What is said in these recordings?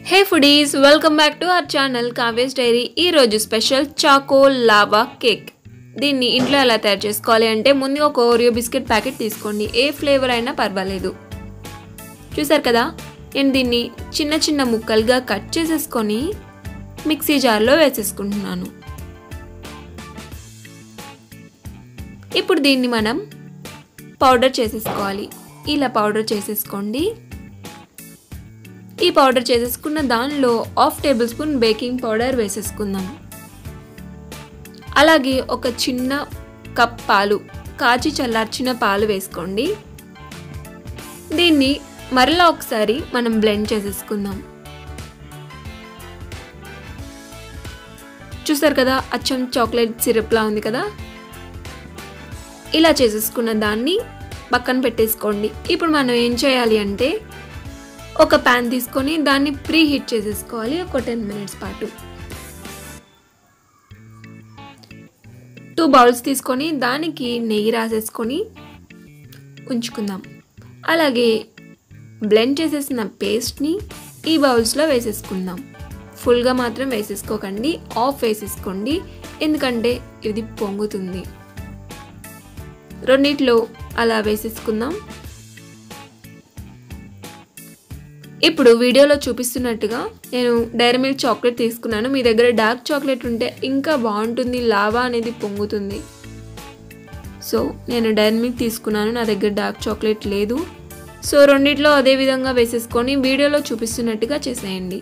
Hey foodies welcome back to our channel Kavya's diary ఈరోజు special choco lava cake దీన్ని ఇంట్లో ఎలా తయారు చేసుకోవాలి అంటే ముందు ఒక ఓరియో బిస్కెట్ ప్యాకెట్ తీసుకోండి ఏ ఫ్లేవర్ అయినా పర్వాలేదు చూసారు కదా నేను దీన్ని చిన్న చిన్న ముక్కలుగా కట్ చేసేసుకొని మిక్సీ జార్లో వేసేసుకుంటున్నాను ఇప్పుడు దీన్ని మనం పౌడర్ చేసేసుకోవాలి ఇలా పౌడర్ చేసేసుకోండి ఈ పౌడర్ చేసేసుకున్న దానిలో half tablespoon baking powder వేసేసుకుందాం అలాగే ఒక చిన్న కప్ పాలు కాచి చల్లార్చిన పాలు వేసుకోండి దీన్ని మరలా ఒకసారి మనం బ్లెండ్ చేసేసుకుందాం చూసారు కదా అచ్చం చాక్లెట్ సిరప్లా ఉంది కదా ఇలా చేసేసుకున్న దాన్ని పక్కన పెట్టేసుకోండి ఇప్పుడు మనం ఏం చేయాలి అంటే ఒక ప్యాన్ తీసుకొని దాన్ని ప్రీ హీట్ చేసేసుకోవాలి ఒక టెన్ మినిట్స్ పాటు టూ బౌల్స్ తీసుకొని దానికి నెయ్యి రాసేసుకొని ఉంచుకుందాం అలాగే బ్లెండ్ చేసేసిన పేస్ట్ని ఈ బౌల్స్లో వేసేసుకుందాం ఫుల్గా మాత్రం వేసేసుకోకండి ఆఫ్ వేసేసుకోండి ఎందుకంటే ఇది పొంగుతుంది రెండిట్లో అలా వేసేసుకుందాం ఇప్పుడు వీడియోలో చూపిస్తున్నట్టుగా నేను డైరీ మిల్క్ చాక్లెట్ తీసుకున్నాను మీ దగ్గర డార్క్ చాక్లెట్ ఉంటే ఇంకా బాగుంటుంది లావా అనేది పొంగుతుంది సో నేను డైరీ మిల్క్ తీసుకున్నాను నా దగ్గర డార్క్ చాక్లెట్ లేదు సో రెండిట్లో అదే విధంగా వేసేసుకొని వీడియోలో చూపిస్తున్నట్టుగా చేసేయండి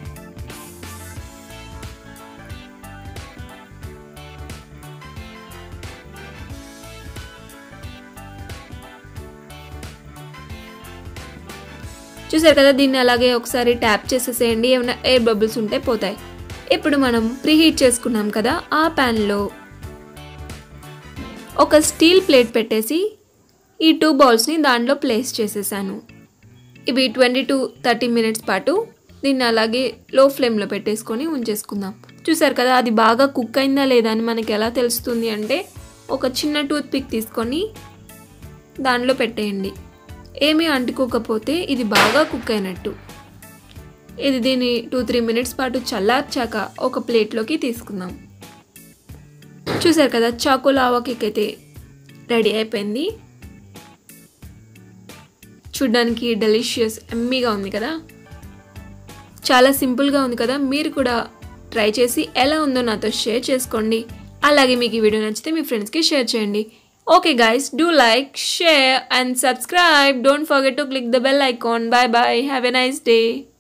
చూసారు కదా దీన్ని అలాగే ఒకసారి ట్యాప్ చేసేసేయండి ఏమైనా ఎయిర్ బబుల్స్ ఉంటే పోతాయి ఇప్పుడు మనం ప్రీహీట్ చేసుకున్నాం కదా ఆ ప్యాన్లో ఒక స్టీల్ ప్లేట్ పెట్టేసి ఈ టూ బౌల్స్ని దాంట్లో ప్లేస్ చేసేసాను ఇవి ట్వంటీ టు థర్టీ మినిట్స్ పాటు దీన్ని అలాగే లో ఫ్లేమ్లో పెట్టేసుకొని ఉంచేసుకుందాం చూసారు కదా అది బాగా కుక్ అయిందా లేదా అని మనకి ఎలా తెలుస్తుంది అంటే ఒక చిన్న టూత్ పిక్ తీసుకొని దానిలో పెట్టేయండి ఏమీ అంటుకోకపోతే ఇది బాగా కుక్ అయినట్టు ఇది దీన్ని టూ త్రీ మినిట్స్ పాటు చల్లార్చాక ఒక ప్లేట్లోకి తీసుకుందాం చూసారు కదా చాకో లావా కేక్ అయితే రెడీ అయిపోయింది చూడ్డానికి డెలిషియస్ ఎమ్మీగా ఉంది కదా చాలా సింపుల్గా ఉంది కదా మీరు కూడా ట్రై చేసి ఎలా ఉందో నాతో షేర్ చేసుకోండి అలాగే మీకు ఈ వీడియో నచ్చితే మీ ఫ్రెండ్స్కి షేర్ చేయండి Okay guys, do like, share and subscribe. Don't forget to click the bell icon. Bye bye. Have a nice day.